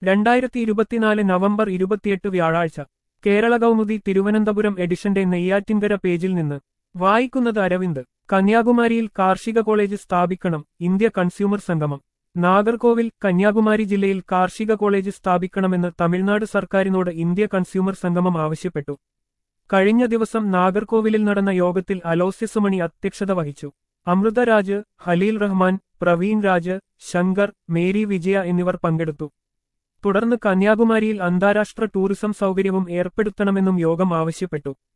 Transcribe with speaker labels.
Speaker 1: രണ്ടായിരത്തി ഇരുപത്തിനാല് നവംബർ ഇരുപത്തിയെട്ട് വ്യാഴാഴ്ച കേരള കൗമുദി തിരുവനന്തപുരം എഡിഷന്റെ നെയ്യാറ്റിൻകര പേജിൽ നിന്ന് വായിക്കുന്നത് അരവിന്ദ് കന്യാകുമാരിയിൽ കാർഷിക കോളേജ് സ്ഥാപിക്കണം ഇന്ത്യ കൺസ്യൂമർ സംഗമം നാഗർകോവിൽ കന്യാകുമാരി ജില്ലയിൽ കാർഷിക കോളേജ് സ്ഥാപിക്കണമെന്ന് തമിഴ്നാട് സർക്കാരിനോട് ഇന്ത്യ കൺസ്യൂമർ സംഗമം ആവശ്യപ്പെട്ടു കഴിഞ്ഞ ദിവസം നാഗർകോവിലിൽ നടന്ന യോഗത്തിൽ അലോസ്യസുമണി അധ്യക്ഷത വഹിച്ചു അമൃതരാജ് ഹലീൽ റഹ്മാൻ പ്രവീൺ രാജ് ശങ്കർ മേരി വിജയ എന്നിവർ പങ്കെടുത്തു തുടർന്ന് കന്യാകുമാരിയിൽ അന്താരാഷ്ട്ര ടൂറിസം സൗകര്യവും ഏർപ്പെടുത്തണമെന്നും യോഗം ആവശ്യപ്പെട്ടു